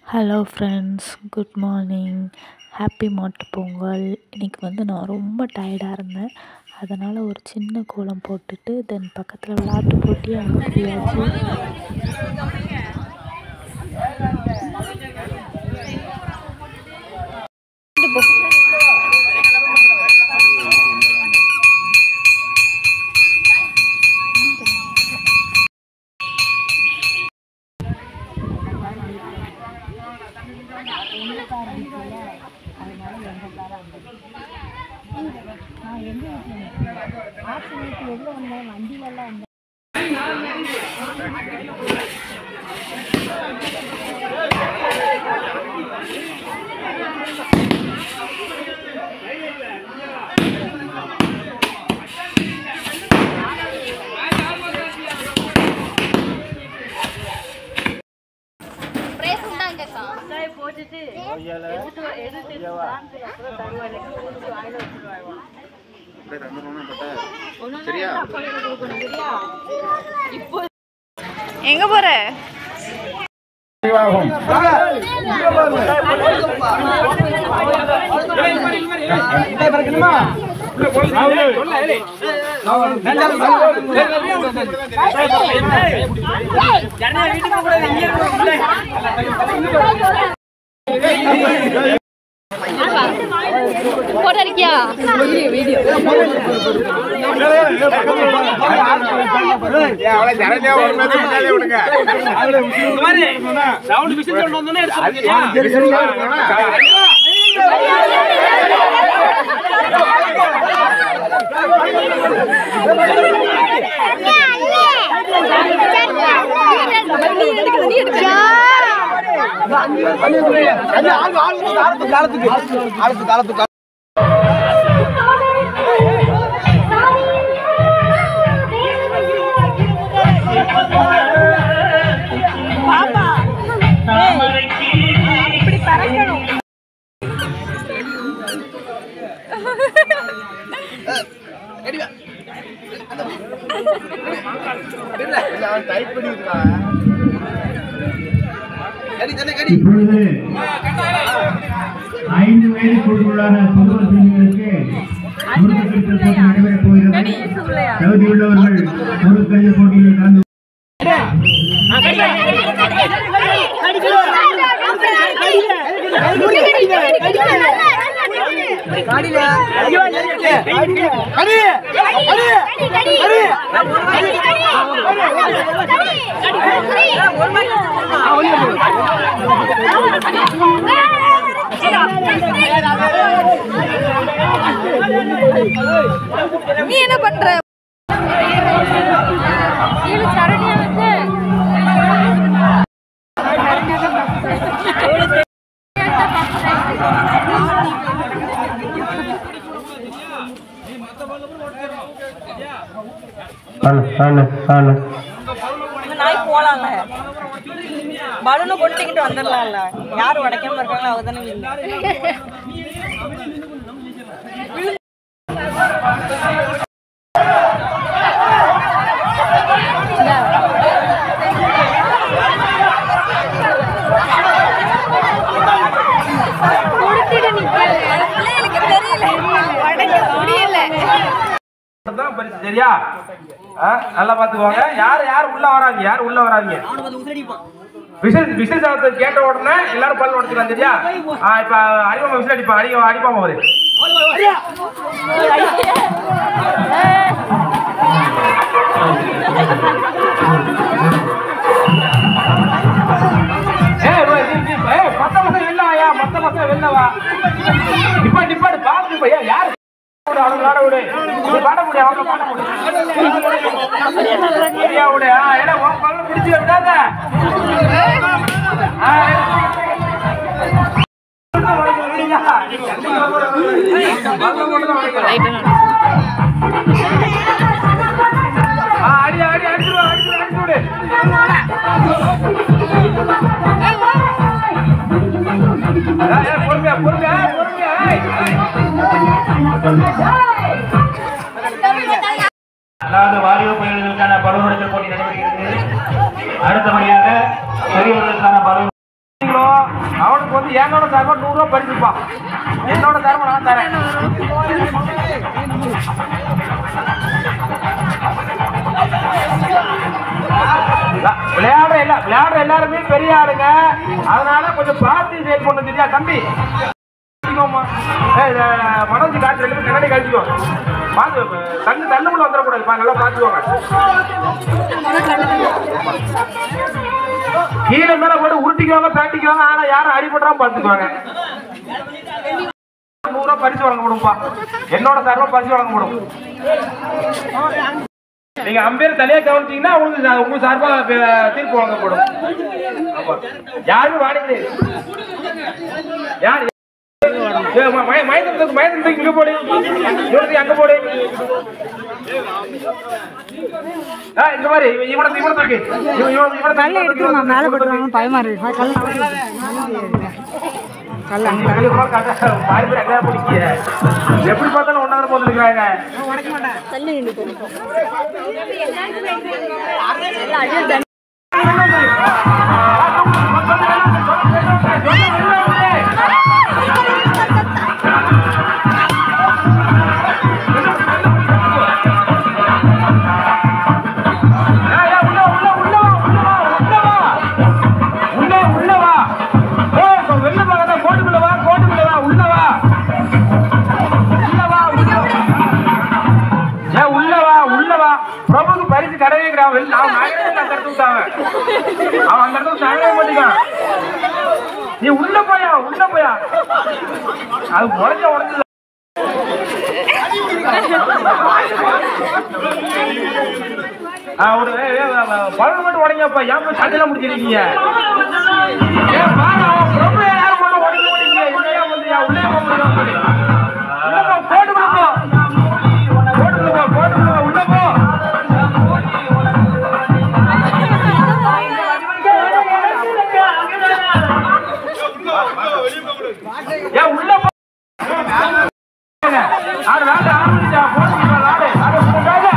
Hello friends good morning happy Mattu Pongal இன்றைக்கி வந்து நான் ரொம்ப டயர்டாக இருந்தேன் அதனால் ஒரு சின்ன கோலம் போட்டுட்டு தென் பக்கத்தில் விளாட்டு போட்டி அங்கே போயாச்சு பிரேஸ் உண்டாங்கக்கா சரியா எங்க போற போட்டோ இருக்கியா அவளை ஜனனியா ஒரு மாதிரி முன்னாலே விடுங்க அவன் டைப் பண்ணிருக்கான் இப்பொழுது ஐந்து வயதுக்குள்ளான சிறுவர் சிறுமிகளுக்கு முருகக்கட்டு போட்டி நடைபெறப் போகிறது தகுதியுள்ளவர்கள் முருகக்கட்டு போட்டியில் கலந்து நீ என்ன பண்ற சரண்யா வந்து நாய் போலாம்ல பலூனை கொட்டிக்கிட்டு வந்துடலாம்ல யார் உடைக்காம இருக்காங்களோ அவங்க தானே win. பிள்ளைகளுக்கு தெரியல உடைக்க முடியல தான் பரிசு சரியா ஆ, நல்லா பாத்துக்கோங்க யார் யார் உள்ள வராங்க யார் உள்ள வராங்க விசில் விசில் சத்தத்தை கேட்ட உடனே எல்லாரும் பல் உடச்சுக்கலாம் சரியா ஆ, இப்ப அடிப்பாம விசில் அடிப்பா அடி அடிப்பாம அவரு ஏய், ரோய், நீ- நீ- ஏய், மத்த பசங்க வெளில வாயா, மத்த பசங்க வெளில வா. நிப்பாட்டு, நிப்பாட்டு, பாத்து நிப்பா. ஏய், யாரு? விடு, அவனுக்கு விளையாட விடு. நீ பாட முடியும், அவங்கள பாட முடியும். சரியா விடு. ஆ, ஏடா, உன் பல்ல பிடிச்சு விடாத. ஆ, விடுங்க. பல்ல மட்டும் தான் உடைக்கணும். ஆ, அடி, அடி, அடிச்சிரு, அடிச்சிரு, அடிச்சு விடு. ஏய், ஏய், பொறுமையா, பொறுமையா, பொறுமையா, ஏய், ஏய். அதாவது வாலிப பயிர்களுக்கான பருவமடைத்தல் போட்டி நடைபெறுகிறது அடுத்தபடியாக பெரியவர்களுக்கான பருவ நீங்களோ முடியும் அவனுக்கு வந்து என்னோட சார்பா நூறு ரூபாய் பறிச்சுப்பா என்னோட சார்பா நான் தரேன் ல- விளையாடுற எல்லா விளையாடுற எல்லாருமே பெரிய ஆளுங்க அதனால கொஞ்சம் பார்த்து செயல் பண்ண தெரியா தம்பி கழிச்சுக்கோம்மா. ஏய், இத மனோஜ் காட்டு ரெண்டு பேரும் கண்ணாடி கழிச்சுக்கோ பார்த்து தண்ணி தள்ளுக்குள்ள வந்துடக்கூடாதுப்பா நல்லா பார்த்துக்கோங்க கீழே மேல போட்டு உருட்டிக்குவாங்க பேட்டிக்குவாங்க ஆனா யாரும் அடிபடுறாம பார்த்துக்குவாங்க நூறு ரூபாய் பரிசு வழங்கப்படும்ப்பா என்னோட சார்பா பரிசு வழங்கப்படும் நீங்க அம்பேர் தலையா கவனிச்சீங்கன்னா உங்களுக்கு சா- உங்க சார்பா பே- தீர்ப்பு வழங்கப்படும் ஆமா. யாருமே வாடி கிடையாது யார் ஏய், ம- மய- மயக்கத்துக்கு மயக்கத்துக்கு இங்க போடு இவனுக்கு அங்க போடு ஆ, இந்த மாதிரி இவன் இவனை இவனை தூக்கி இவன் இவன் இவனை கல்ல எடுத்துருமா மேலே போட்டுருவாங்க பயமா இருக்கு கல் கல் அங்க வெளிய போனா காட்ட, பாதி பேர் அங்கதான் பிடிக்கிய. எப்படி பார்த்தாலும் ஒன்னாவது போட்டுருக்காங்க ஏய், ஏய், உள்ள, உள்ள, உள்ள வா, உள்ள வா, உள்ள வா. உள்ள, உள்ள வா. ஏய், இப்ப வெளில போகாத, கோட்டுக்குள்ள வா, கோட்டுக்குள்ள வா, உள்ள வா. உள்ள வா, உள்ள வா. ஏய், உள்ள வா, உள்ள வா. பிரபுக்கு பரிசு கிடையவே கிடையாது. வெளில அவன் நகரவே இல்லை, அந்த இடத்துல விட்டாங்க. அவன் அந்த இடத்துல நகரவே மாட்டேங்கான். நீ உள்ள போயா உள்ள போயா அது உடஞ்ச உடஞ்சு ஒரு பழம் மட்டும் உடைங்கப்பா ஏன் போய் சண்டையில முடிச்சிருக்கீங்க ஏன் பாரு, அவன் பிரபு யாரும் மட்டும் உடைக்க மாட்டீங்க இல்லையா வந்து யா, உள்ளே போக முடியும் உள்ள போ, கோட்டுக்குள்ள போ கோட்டுக்குள்ள போ கோட்டுக்குள்ள போ உள்ள போ ஏன் உள்ள போ ஆறு வேலை ஆரம்பிச்சா போட்டு ஆடு ஆடு வேலை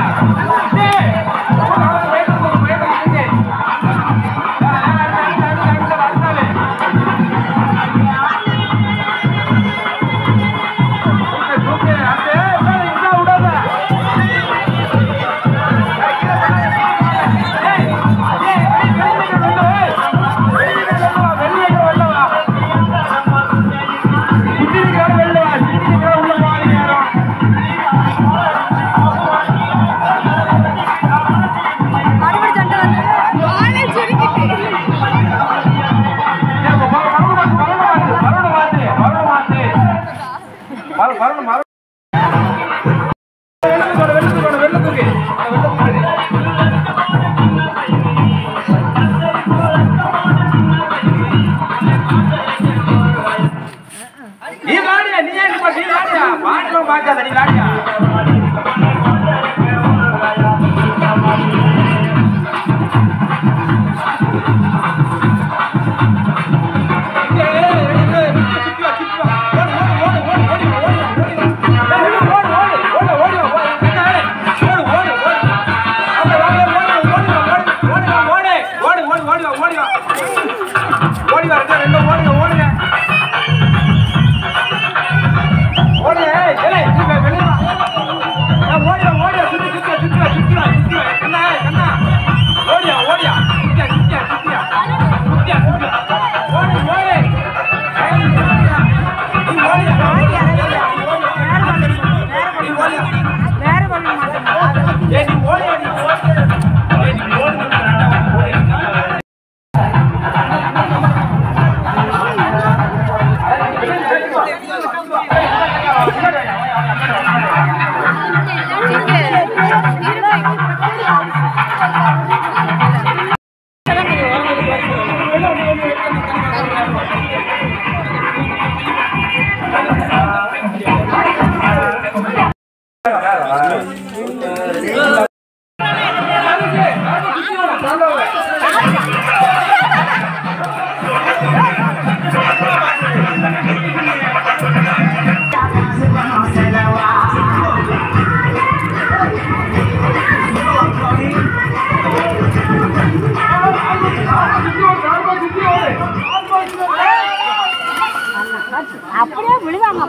வரணும் வரணும் நீ விளையாடியா நீ ஏன் இப்ப நீ விளையாடியா பாட்டுலாம் பார்க்காத நீ விளையாடியா ஓடி வா ரெண்டு ரெண்டு ஓடுங்க ஓடுங்க ஓடுங்க ஏய் ஏய் நீ வெளிய வா ஏய், ஓடியா ஓடியா சுத்தி சுத்தி சுத்தி சுத்தி சுத்தி கண்ணா கண்ணா ஓடியா ஓடியா சுத்தியா சுத்தியா சுத்தியா சுத்தியா சுத்தியா ஓடு ஓடு ஏய், நீ ஓடியா நீ ஓடியா நீ ஓடியா வேற பண்ண மாட்டேன் ஏய் நீ ஓடியா நீ ஓடியா ஏய் நீ ஓடு ஆ அப்படியே விழுவாங்க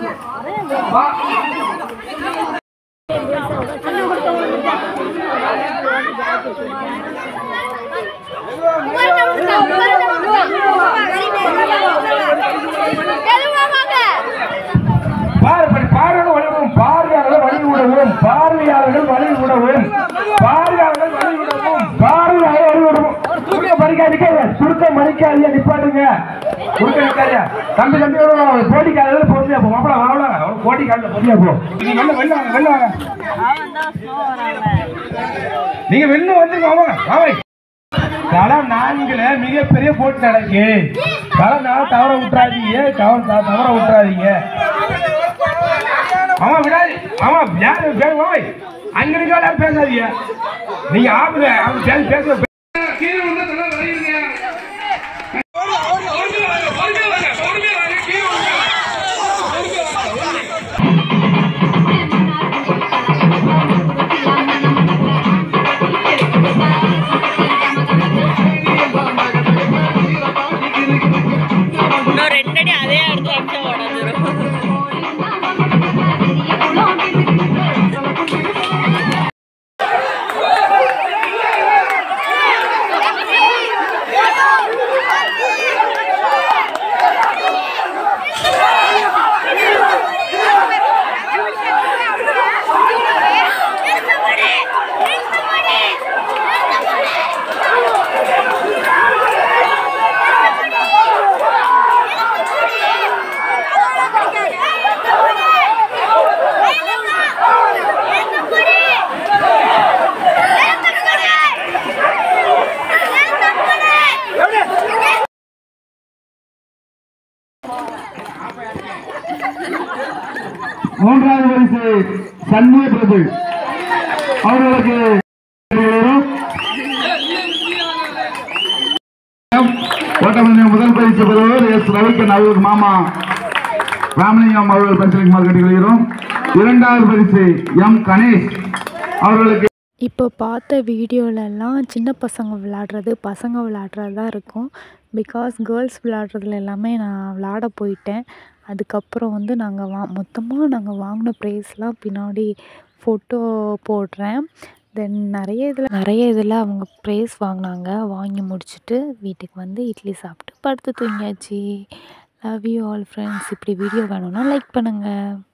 பாரு படி பாருன்னு வழி விடுவோம் பார்வையாளர்கள் வழி விடவும் பார்வையாளர்கள் வழி விடவும் பார்வையாளர்கள் வழி விடவும் பார்வையாளர்கள் வழி விடவும் சுருக்க மறிக்காதீங்க சுருக்க மறிக்காதீங்க நிப்பாட்டுங்க சுருக்க நிக்காதீங்க தம்பி தம்பி ஒரு போட்டிக்காரர்கள் பொறுமையா போ மாப்பிள வாங்கலாம் ஒரு போட்டிக்காரர்கள் பொறுமையா போ நீங்க வெளில வெளில வாங்க வெளில வாங்க நீங்க வெளில வந்துருங்க வாங்க வாங்க களம் நான்குல மிகப்பெரிய போட்டி நடக்கு களம் நாள தவற விட்டுறாதீங்க கவனம் த- தவற விட்டுறாதீங்க ஆமா விடாது ஆமா யாரு பேர் வாய் அங்க இருக்கால பேசாதீங்க நீங்க ஆப்புல அவங்க பேச பேச கீழே வந்து நல்லா வரையுங்க இன்னும் ரெண்டடி அதே அடுத்து அடிச்சா உடஞ்சிரும் மூன்றாவது பரிசு சண்முக பிரபு அவர்களுக்கு ஓட்டமந்திரம் முதல் பரிசு பெறுவர் எஸ் ரவிக்கன் அவர்களுக்கு மாமா ராமலிங்கம் அவர்கள் பரிசளிக்குமாறு கேட்டுக்கொள்கிறோம் இரண்டாவது பரிசு எம் கணேஷ் அவர்களுக்கு இப்போ பார்த்த வீடியோலலாம் சின்ன பசங்க விளாடுறது பசங்க விளாடுறது தான் இருக்கும் பிகாஸ் கேர்ள்ஸ் விளாடுறதுல எல்லாமே நான் விளாட போயிட்டேன் அதுக்கப்புறம் வந்து நாங்கள் வா மொத்தமாக நாங்கள் வாங்கின ப்ரைஸ்லாம் பின்னாடி ஃபோட்டோ போடுறேன் தென் நிறைய இதில் நிறைய இதில் அவங்க ப்ரைஸ் வாங்கினாங்க வாங்கி முடிச்சுட்டு வீட்டுக்கு வந்து இட்லி சாப்பிட்டு படுத்து தூங்கியாச்சு லவ் யூ ஆல் ஃப்ரெண்ட்ஸ் இப்படி வீடியோ வேணும்னா லைக் பண்ணுங்கள்